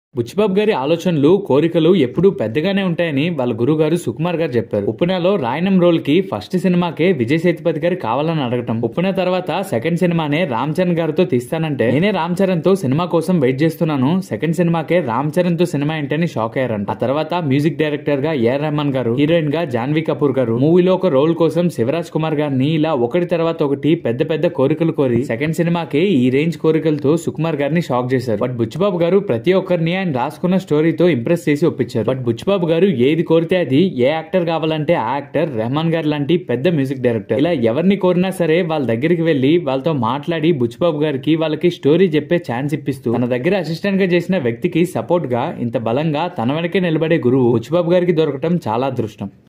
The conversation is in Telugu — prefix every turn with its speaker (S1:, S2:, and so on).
S1: బుచ్చిబాబు గారి ఆలోచనలు కోరికలు ఎప్పుడూ పెద్దగానే ఉంటాయని వాళ్ళ గురువు గారు సుకుమార్ గారు చెప్పారు ఉప్పునలో రాయనం రోల్ కి ఫస్ట్ సినిమాకే విజయ్ సేతుపతి గారు కావాలని అడగటం ఉప్పున తర్వాత సెకండ్ సినిమానే రామ్ చరణ్ గారితో తీస్తానంటే నేనే రామ్ చరణ్ తో సినిమా కోసం వెయిట్ చేస్తున్నాను సెకండ్ సినిమాకే రామ్ చరణ్ తో సినిమా ఏంటని షాక్ అయ్యారంట ఆ తర్వాత మ్యూజిక్ డైరెక్టర్ గా ఏఆర్ రెహమాన్ గారు హీరోయిన్ గా జాన్వీ కపూర్ గారు మూవీలో ఒక రోల్ కోసం శివరాజ్ కుమార్ గారిని ఇలా ఒకటి తర్వాత ఒకటి పెద్ద పెద్ద కోరికలు కోరి సెకండ్ సినిమాకి ఈ రేంజ్ కోరికలతో సుకుమార్ గారిని షాక్ చేశారు బట్ బుచ్చిబాబు గారు ప్రతి ఒక్కరిని ఆయన రాసుకున్న స్టోరీతో ఇంప్రెస్ చేసి ఒప్పించారు బట్ బుచ్చిబాబు గారు ఏది కోరితే అది ఏ యాక్టర్ కావాలంటే ఆ యాక్టర్ రెహమాన్ గారు లాంటి పెద్ద మ్యూజిక్ డైరెక్టర్ ఇలా ఎవరిని కోరినా సరే వాళ్ళ దగ్గరికి వెళ్లి వాళ్ళతో మాట్లాడి బుచ్చిబాబు గారికి వాళ్ళకి స్టోరీ చెప్పే ఛాన్స్ ఇప్పిస్తూ తన దగ్గర అసిస్టెంట్ గా చేసిన వ్యక్తికి సపోర్ట్ గా ఇంత బలంగా తన వెనకే నిలబడే గురువు బుచ్చిబాబు గారికి దొరకటం చాలా అదృష్టం